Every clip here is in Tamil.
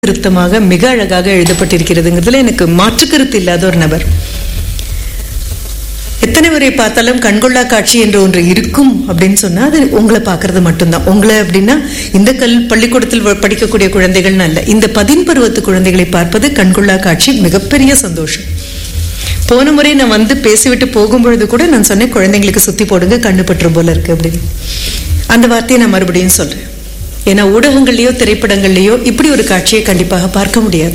திருத்தமாக மிக அழகாக எழுதப்பட்டிருக்கிறதுங்கிறதுல எனக்கு மாற்று கருத்து இல்லாத ஒரு நபர் எத்தனை முறை பார்த்தாலும் கண்கொள்ளா காட்சி என்று ஒன்று இருக்கும் அப்படின்னு சொன்னா அது உங்களை பார்க்கறது மட்டும்தான் உங்களை அப்படின்னா இந்த கல் பள்ளிக்கூடத்தில் வ- படிக்கக்கூடிய குழந்தைகள்னு அல்ல இந்த பதின் பருவத்து குழந்தைகளை பார்ப்பது கண்கொள்ளா காட்சி மிகப்பெரிய சந்தோஷம் போன முறை நான் வந்து பேசிவிட்டு போகும்பொழுது கூட நான் சொன்னேன் குழந்தைங்களுக்கு சுத்தி போடுங்க கண்ணு பற்றும் போல இருக்கு அப்படின்னு அந்த வார்த்தையை நான் மறுபடியும் சொல்றேன் ஏன்னா ஊடகங்கள்லயோ திரைப்படங்கள்லயோ இப்படி ஒரு காட்சியை கண்டிப்பாக பார்க்க முடியாது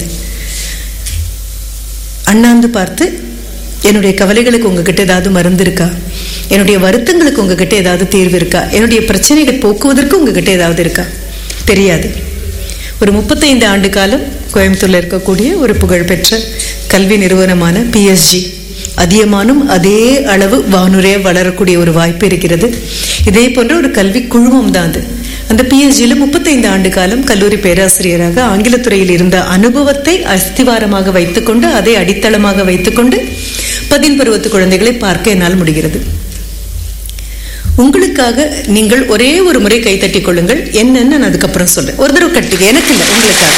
அண்ணாந்து பார்த்து என்னுடைய கவலைகளுக்கு உங்ககிட்ட ஏதாவது மருந்து இருக்கா என்னுடைய வருத்தங்களுக்கு உங்ககிட்ட ஏதாவது தீர்வு இருக்கா என்னுடைய பிரச்சனைகள் போக்குவதற்கு உங்ககிட்ட ஏதாவது இருக்கா தெரியாது ஒரு முப்பத்தைந்து ஆண்டு காலம் கோயம்புத்தூர்ல இருக்கக்கூடிய ஒரு புகழ்பெற்ற கல்வி நிறுவனமான பிஎஸ்ஜி அதிகமானும் அதே அளவு வானுரைய வளரக்கூடிய ஒரு வாய்ப்பு இருக்கிறது இதே போன்ற ஒரு கல்வி குழுமம் தான் அது அந்த பிஎஸ்ஜியில முப்பத்தைந்து ஆண்டு காலம் கல்லூரி பேராசிரியராக ஆங்கிலத்துறையில் இருந்த அனுபவத்தை அஸ்திவாரமாக வைத்துக்கொண்டு அதை அடித்தளமாக வைத்துக்கொண்டு பதின் பருவத்து குழந்தைகளை பார்க்க என்னால் முடிகிறது உங்களுக்காக நீங்கள் ஒரே ஒரு முறை கைத்தட்டிக் கொள்ளுங்கள் என்னன்னு நான் அதுக்கப்புறம் சொல்றேன் ஒரு தடவை கட்டுங்க எனக்கு இல்லை உங்களுக்காக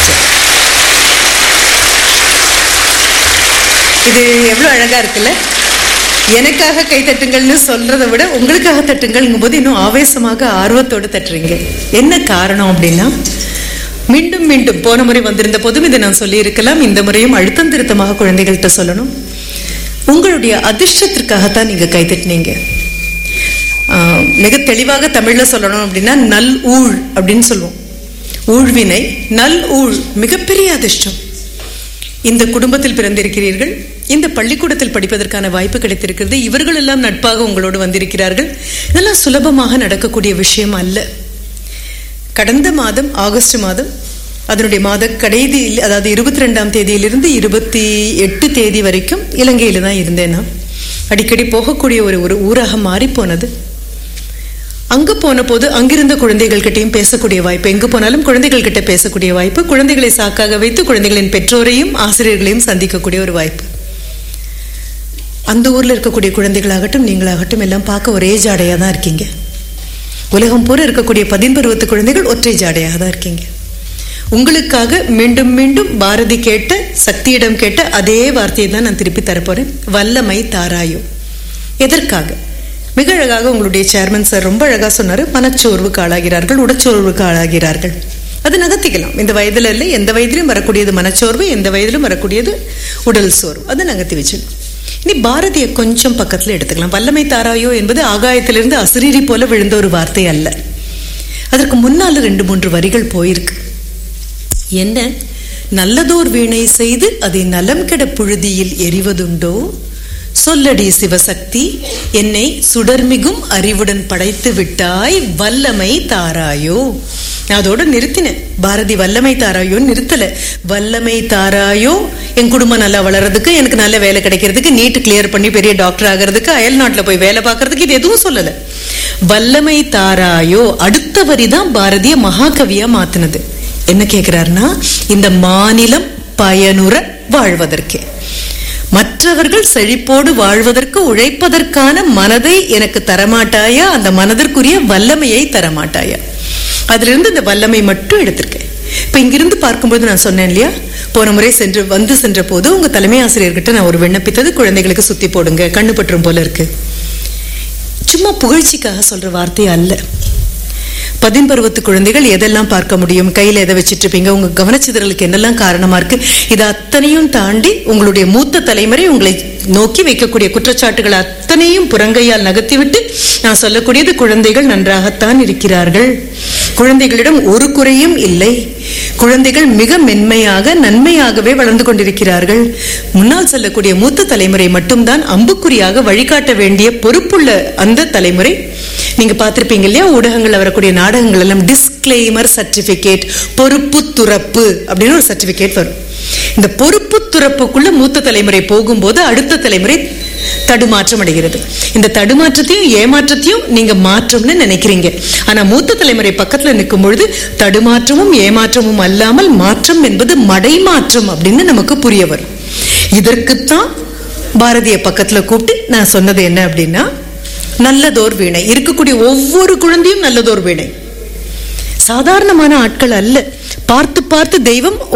இது எவ்வளவு அழகா இருக்குல்ல எனக்காக கை தட்டுங்கள்னு சொல்றதை விட உங்களுக்காக தட்டுங்கள்ங்கும் போது இன்னும் ஆவேசமாக ஆர்வத்தோடு தட்டுறீங்க என்ன காரணம் அப்படின்னா மீண்டும் மீண்டும் போன முறை வந்திருந்த போதும் இதை நான் சொல்லி இருக்கலாம் இந்த முறையும் அழுத்தம் திருத்தமாக குழந்தைகள்கிட்ட சொல்லணும் உங்களுடைய அதிர்ஷ்டத்திற்காகத்தான் நீங்க கை தட்டினீங்க ஆஹ், மிக தெளிவாக தமிழ்ல சொல்லணும் அப்படின்னா நல் ஊழ் அப்படின்னு சொல்லுவோம் ஊழ்வினை நல் ஊழ் மிகப்பெரிய அதிர்ஷ்டம் இந்த குடும்பத்தில் பிறந்திருக்கிறீர்கள் இந்த பள்ளிக்கூடத்தில் படிப்பதற்கான வாய்ப்பு கிடைத்திருக்கிறது இவர்கள் எல்லாம் நட்பாக உங்களோடு வந்திருக்கிறார்கள் இதெல்லாம் சுலபமாக நடக்கக்கூடிய விஷயம் அல்ல கடந்த மாதம் ஆகஸ்ட் மாதம் அதனுடைய மாத கடைசி அதாவது இருபத்தி ரெண்டாம் தேதியிலிருந்து இருபத்தி எட்டு தேதி வரைக்கும் இலங்கையில தான் இருந்தேன் நான் அடிக்கடி போகக்கூடிய ஒரு ஒரு ஊராக மாறி போனது அங்க போன போது அங்கிருந்த குழந்தைகள் கிட்டையும் பேசக்கூடிய வாய்ப்பு எங்கு போனாலும் குழந்தைகள் கிட்ட பேசக்கூடிய வாய்ப்பு குழந்தைகளை சாக்காக வைத்து குழந்தைகளின் பெற்றோரையும் ஆசிரியர்களையும் சந்திக்கக்கூடிய ஒரு வாய்ப்பு அந்த ஊர்ல இருக்கக்கூடிய குழந்தைகளாகட்டும் நீங்களாகட்டும் எல்லாம் பார்க்க ஒரே ஜாடையா தான் இருக்கீங்க உலகம் பூரா இருக்கக்கூடிய பதின்பருவத்து குழந்தைகள் ஒற்றை ஜாடையாக தான் இருக்கீங்க உங்களுக்காக மீண்டும் மீண்டும் பாரதி கேட்ட சக்தியிடம் கேட்ட அதே வார்த்தையை தான் நான் திருப்பி தரப்போறேன் வல்லமை தாராயோ எதற்காக மிக அழகாக உங்களுடைய சேர்மன் சார் ரொம்ப அழகா சொன்னாரு மனச்சோர்வுக்கு ஆளாகிறார்கள் உடச்சோர்வுக்கு ஆளாகிறார்கள் அது நகர்த்திக்கலாம் இந்த வயதுல இல்லை எந்த வயதிலும் வரக்கூடியது மனச்சோர்வு எந்த வயதிலும் வரக்கூடியது உடல் சோர்வு அதை நகர்த்தி வச்சிடணும் இனி பாரதியை கொஞ்சம் பக்கத்துல எடுத்துக்கலாம் வல்லமை தாராயோ என்பது ஆகாயத்திலிருந்து அசிரீரி போல விழுந்த ஒரு வார்த்தை அல்ல அதற்கு முன்னால ரெண்டு மூன்று வரிகள் போயிருக்கு என்ன நல்லதோர் வீணை செய்து அதை நலம் கெட புழுதியில் எரிவதுண்டோ சொல்லடி சிவசக்தி என்னை சுடர்மிகும் அறிவுடன் படைத்து விட்டாய் வல்லமை தாராயோ நான் அதோட நிறுத்தினேன் பாரதி வல்லமை தாராயோ நிறுத்தல வல்லமை தாராயோ என் குடும்பம் நல்லா வளர்றதுக்கு எனக்கு நல்ல வேலை கிடைக்கிறதுக்கு நீட் கிளியர் பண்ணி பெரிய டாக்டர் ஆகிறதுக்கு அயல் நாட்டுல போய் வேலை பார்க்கறதுக்கு இது எதுவும் சொல்லல வல்லமை தாராயோ அடுத்த வரி தான் பாரதிய மகாகவியா மாத்தினது என்ன கேக்குறாருன்னா இந்த மாநிலம் பயனுற வாழ்வதற்கே மற்றவர்கள் செழிப்போடு வாழ்வதற்கு உழைப்பதற்கான மனதை எனக்கு தரமாட்டாயா அந்த மனதிற்குரிய வல்லமையை தரமாட்டாயா அதுல இருந்து இந்த வல்லமை மட்டும் எடுத்திருக்கேன் இப்ப இங்கிருந்து பார்க்கும்போது நான் சொன்னேன் இல்லையா போன முறை சென்று வந்து சென்ற போது உங்க தலைமை ஆசிரியர்கிட்ட நான் ஒரு விண்ணப்பித்தது குழந்தைகளுக்கு சுத்தி போடுங்க கண்ணு பற்றும் போல இருக்கு சும்மா புகழ்ச்சிக்காக சொல்ற வார்த்தை அல்ல பதின் பருவத்து குழந்தைகள் எதெல்லாம் பார்க்க முடியும் கையில எதை வச்சிட்டு இருப்பீங்க உங்க கவனச்சிதறலுக்கு என்னெல்லாம் காரணமா இருக்கு இது அத்தனையும் தாண்டி உங்களுடைய மூத்த தலைமுறை உங்களை நோக்கி வைக்கக்கூடிய குற்றச்சாட்டுகள் அத்தனையும் புறங்கையால் நகர்த்திவிட்டு நான் சொல்லக்கூடியது குழந்தைகள் நன்றாகத்தான் இருக்கிறார்கள் குழந்தைகளிடம் ஒரு குறையும் இல்லை குழந்தைகள் மிக மென்மையாக நன்மையாகவே வளர்ந்து கொண்டிருக்கிறார்கள் முன்னால் செல்லக்கூடிய மூத்த தலைமுறை மட்டும்தான் அம்புக்குறியாக வழிகாட்ட வேண்டிய பொறுப்புள்ள அந்த தலைமுறை நீங்க பார்த்திருப்பீங்க இல்லையா ஊடகங்கள்ல வரக்கூடிய நாடகங்கள் எல்லாம் டிஸ்க்ளைமர் சர்டிபிகேட் பொறுப்பு துறப்பு அப்படின்னு ஒரு சர்டிபிகேட் வரும் இந்த பொறுப்பு துறப்புக்குள்ள மூத்த தலைமுறை போகும்போது அடுத்த தலைமுறை தடுமாற்றம் அடைகிறது இந்த தடுமாற்றத்தையும் ஏமாற்றத்தையும் நீங்க மாற்றம்னு நினைக்கிறீங்க ஆனா மூத்த தலைமுறை பக்கத்துல நிற்கும் பொழுது தடுமாற்றமும் ஏமாற்றமும் அல்லாமல் மாற்றம் என்பது மடைமாற்றம் அப்படின்னு நமக்கு புரிய வரும் இதற்குத்தான் பாரதிய பக்கத்துல கூப்பிட்டு நான் சொன்னது என்ன அப்படின்னா நல்லதோர் வீணை இருக்கக்கூடிய ஒவ்வொரு குழந்தையும் நல்லதோர் வீணை சாதாரணமான ஆட்கள் அல்ல பார்த்து பார்த்து தெய்வம்